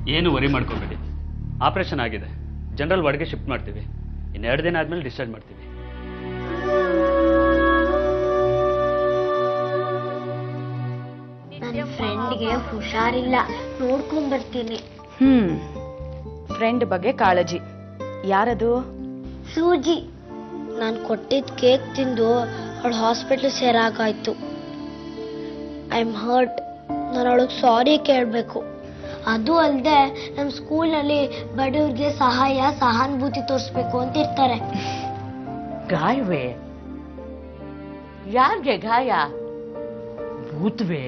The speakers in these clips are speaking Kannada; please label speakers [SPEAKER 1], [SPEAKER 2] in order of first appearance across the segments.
[SPEAKER 1] ಏನು ವರಿ ಮಾಡ್ಕೋಬೇಡಿ ಆಪರೇಷನ್ ಆಗಿದೆ ಜನರಲ್ ವಾರ್ಡ್ಗೆ ಶಿಫ್ಟ್ ಮಾಡ್ತೀವಿ ಇನ್ನೆರಡು ದಿನ ಆದ್ಮೇಲೆ ಡಿಸ್ಚಾರ್ಜ್ ಮಾಡ್ತೀವಿ
[SPEAKER 2] ನನ್ನ ಫ್ರೆಂಡ್ಗೆ ಹುಷಾರಿಲ್ಲ ನೋಡ್ಕೊಂಡ್ ಬರ್ತೀನಿ
[SPEAKER 3] ಹ್ಮ್ ಫ್ರೆಂಡ್ ಬಗ್ಗೆ ಕಾಳಜಿ ಯಾರದು
[SPEAKER 2] ಸೂಜಿ ನಾನು ಕೊಟ್ಟಿದ್ದ ಕೇಕ್ ತಿಂದು ಅವಳು ಹಾಸ್ಪಿಟ್ಲ್ ಸೇರಾಗಾಯ್ತು ಐ ಆಮ್ ಹರ್ಟ್ ನಾನು ಅವಳಿಗೆ ಸಾರಿ ಕೇಳಬೇಕು ಅದು ಅಲ್ಲದೆ ನಮ್ಮ ಸ್ಕೂಲ್ನಲ್ಲಿ ಬಡವ್ರಿಗೆ ಸಹಾಯ ಸಹಾನುಭೂತಿ ತೋರಿಸ್ಬೇಕು ಅಂತ ಇರ್ತಾರೆ
[SPEAKER 4] ಗಾಯವೇ ಯಾರಿಗೆ ಗಾಯ ಭೂತವೇ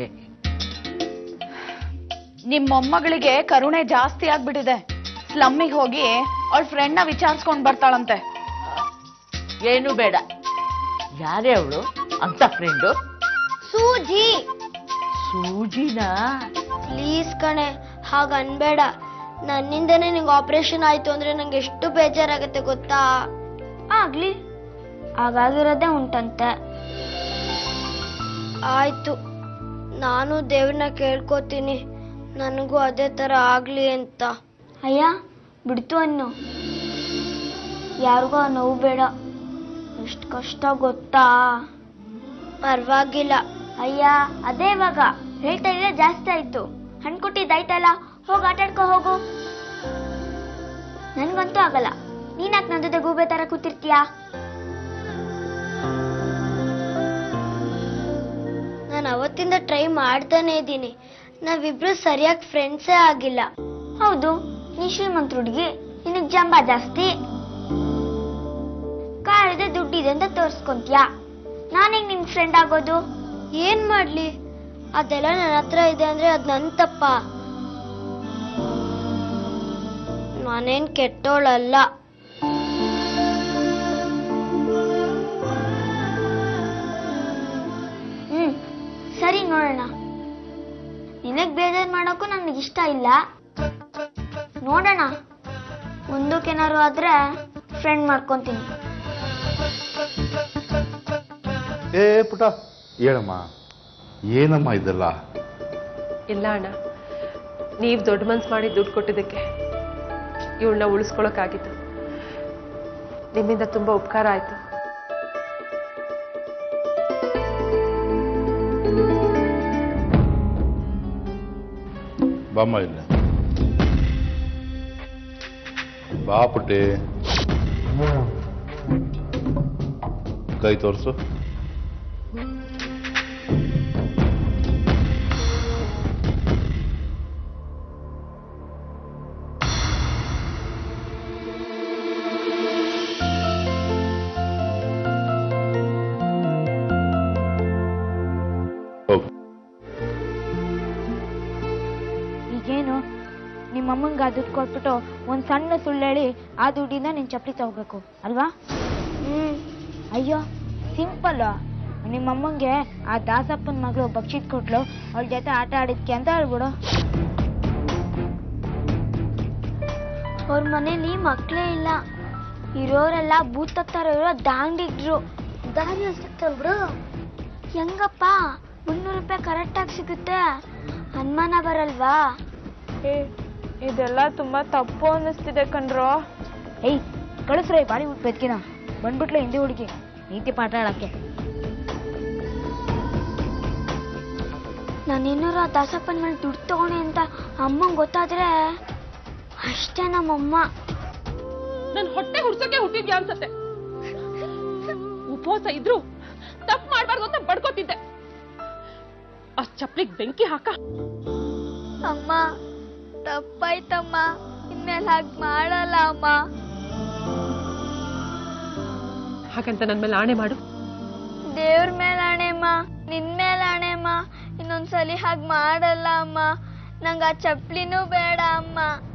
[SPEAKER 3] ನಿಮ್ ಮೊಮ್ಮಗಳಿಗೆ ಕರುಣೆ ಜಾಸ್ತಿ ಆಗ್ಬಿಟ್ಟಿದೆ ಸ್ಲಮ್ಮಿಗೆ ಹೋಗಿ ಅವಳ ಫ್ರೆಂಡ್ನ ವಿಚಾರಿಸ್ಕೊಂಡ್ ಬರ್ತಾಳಂತೆ
[SPEAKER 4] ಏನು ಬೇಡ ಯಾರೇ ಅವಳು ಅಂತ ಫ್ರೆಂಡು
[SPEAKER 2] ಸೂಜಿ
[SPEAKER 4] ಸೂಜಿನಾ
[SPEAKER 2] ಪ್ಲೀಸ್ ಕಣೆ ಹಾಗ ಅನ್ಬೇಡ ನನ್ನಿಂದನೇ ನಿಂಗೆ ಆಪರೇಷನ್ ಆಯ್ತು ಅಂದ್ರೆ ನಂಗೆ ಎಷ್ಟು ಬೇಜಾರಾಗತ್ತೆ ಗೊತ್ತಾ ಆಗ್ಲಿ ಹಾಗಾಗಿರೋದೇ ಉಂಟಂತೆ ಆಯ್ತು ನಾನು ದೇವ್ರನ್ನ ಕೇಳ್ಕೊತೀನಿ ನನಗೂ ಅದೇ ತರ ಆಗ್ಲಿ ಅಂತ ಅಯ್ಯ ಬಿಡ್ತು ಅನ್ನು ಯಾರಿಗೂ ಆ ನೋವು ಬೇಡ ಎಷ್ಟು ಕಷ್ಟ ಗೊತ್ತಾ ಪರವಾಗಿಲ್ಲ ಅಯ್ಯ ಅದೇ ಇವಾಗ ಹೇಳ್ತಾ ಇದ್ರೆ ಜಾಸ್ತಿ ಆಯ್ತು ಹಣ್ಣು ಕೊಟ್ಟಿದ್ದಾಯ್ತಲ್ಲ ಹೋಗಿ ಆಟಾಡ್ಕೊ ಹೋಗು ನನ್ಗಂತೂ ಆಗಲ್ಲ ನೀನಾಕ್ ನನ್ನ ಜೊತೆ ಗೂಬೆ ತರ ಕೂತಿರ್ತೀಯಾ ನಾನು ಅವತ್ತಿಂದ ಟ್ರೈ ಮಾಡ್ತಾನೆ ಇದ್ದೀನಿ ನಾವಿಬ್ರು ಸರಿಯಾಗಿ ಫ್ರೆಂಡ್ಸೇ ಆಗಿಲ್ಲ ಹೌದು ನೀ ಶ್ರೀಮಂತ ಹುಡುಗಿ ನಿನಗ್ ಜಂಬ ಜಾಸ್ತಿ ಕಾರಿದೆ ದುಡ್ಡಿದೆ ಅಂತ ತೋರ್ಸ್ಕೊಂತೀಯ ನಾನೀಗ ನಿನ್ ಫ್ರೆಂಡ್ ಆಗೋದು ಏನ್ ಮಾಡ್ಲಿ ಅದೆಲ್ಲ ನನ್ನ ಹತ್ರ ಇದೆ ಅಂದ್ರೆ ಅದ್ ನನ್ ತಪ್ಪ ನಾನೇನ್ ಕೆಟ್ಟೋಳಲ್ಲ ಹ್ಮ್ ಸರಿ ನೋಡೋಣ ನಿನಗ್ ಬೇಜಾರ್ ಮಾಡೋಕ್ಕೂ ನನಗೆ ಇಷ್ಟ ಇಲ್ಲ ನೋಡೋಣ ಮುಂದಕ್ಕೇನಾದ್ರು ಆದ್ರೆ ಫ್ರೆಂಡ್ ಮಾಡ್ಕೊಂತೀನಿ
[SPEAKER 5] ಏ ಪುಟ ಹೇಳಮ್ಮ ಏನಮ್ಮ ಇದೆಲ್ಲ
[SPEAKER 6] ಇಲ್ಲ ಅಣ್ಣ ನೀವು ದೊಡ್ಡ ಮನ್ಸು ಮಾಡಿ ದುಡ್ಡು ಕೊಟ್ಟಿದ್ದಕ್ಕೆ ಇವಳನ್ನ ಉಳಿಸ್ಕೊಳಕ್ಕಾಗಿತ್ತು ನಿಮ್ಮಿಂದ ತುಂಬ ಉಪಕಾರ ಆಯಿತು
[SPEAKER 5] ಬಾಮ್ಮ ಇಲ್ಲ ಬಾ ಪುಟ್ಟಿ ಕೈ ತೋರಿಸು ಹೋಗು
[SPEAKER 2] ಈಗೇನು ನಿಮ್ಮಮ್ಮಂಗೆ ಆ ದುಡ್ಡು ಕೊಟ್ಬಿಟ್ಟು ಒಂದು ಸಣ್ಣ ಸುಳ್ಳು ಹೇಳಿ ಆ ದುಡ್ಡಿಂದ ನೀನು ಚಪ್ಪಲಿ ತಗೋಬೇಕು ಅಲ್ವಾ ಅಯ್ಯೋ ಸಿಂಪಲ್ ನಿಮ್ಮಮ್ಮಂಗೆ ಆ ದಾಸಪ್ಪನ ಮಗಳು ಬಕ್ಷಿತ್ ಕೊಟ್ಲು ಅವಳ ಜೊತೆ ಆಟ ಆಡಿದ್ಕೆ ಅಂತ ಹೇಳ್ಬಿಡು ಅವ್ರ ಮನೇಲಿ ಮಕ್ಕಳೇ ಇಲ್ಲ ಇರೋರೆಲ್ಲ ಭೂತ ತರ ಇರೋ ದಾಂಡಿಗ್ರು ದಾರಿ ಸಿಗ್ತಲ್ಬಿಡು ಹೆಂಗಪ್ಪ ಮುನ್ನೂರು ರೂಪಾಯಿ ಕರೆಕ್ಟಾಗಿ ಸಿಗುತ್ತೆ ಅನುಮಾನ ಬರಲ್ವಾ
[SPEAKER 3] ಇದೆಲ್ಲ ತುಂಬಾ ತಪ್ಪು ಅನ್ನಿಸ್ತಿದೆ ಕಣ್ರೋ
[SPEAKER 2] ಏಯ್ ಕಳಿಸ್ರೆ ಬಾಲಿವುಡ್ ಬೆದ್ಕಿನ ಬಂದ್ಬಿಟ್ಲು ಹಿಂದಿ ಹುಡುಗಿ ನೀತಿ ಪಾಠ ಹೇಳಕ್ಕೆ ನಾನೇನಾರು ಆ ದಾಸಪ್ಪನ ಮೇಲೆ ದುಡ್ಡು ತಗೊಂಡೆ ಅಂತ ಅಮ್ಮಂಗೆ ಗೊತ್ತಾದ್ರೆ ಅಷ್ಟೇ ನಮ್ಮಮ್ಮ
[SPEAKER 6] ನನ್ ಹೊಟ್ಟೆ ಹುಡ್ಸಕ್ಕೆ ಹುಟ್ಟಿದ್ಯಾ ಅನ್ಸತ್ತೆ ಉಪವಾಸ ಇದ್ರು ತಪ್ಪು ಮಾಡ್ಬಾರ್ದು ಅಂತ ಬಡ್ಕೋತಿದ್ದೆ ಆ ಚಪ್ಲಿಗ್ ಬೆಂಕಿ ಹಾಕ
[SPEAKER 2] ಅಮ್ಮ ತಪ್ಪಾಯ್ತಮ್ಮ ಇನ್ಮೇಲೆ ಹಾಗೆ ಮಾಡಲ್ಲ ಅಮ್ಮ
[SPEAKER 6] ಹಾಗಂತ ನನ್ ಮೇಲೆ ಆಣೆ ಮಾಡು
[SPEAKER 2] ದೇವ್ರ ಮೇಲೆ ಅಮ್ಮ ನಿನ್ ಮೇಲೆ ಅಮ್ಮ ಇನ್ನೊಂದ್ಸಲಿ ಹಾಗೆ ಮಾಡಲ್ಲ ಅಮ್ಮ ನಂಗೆ ಆ ಚಪ್ಲಿನೂ ಬೇಡ ಅಮ್ಮ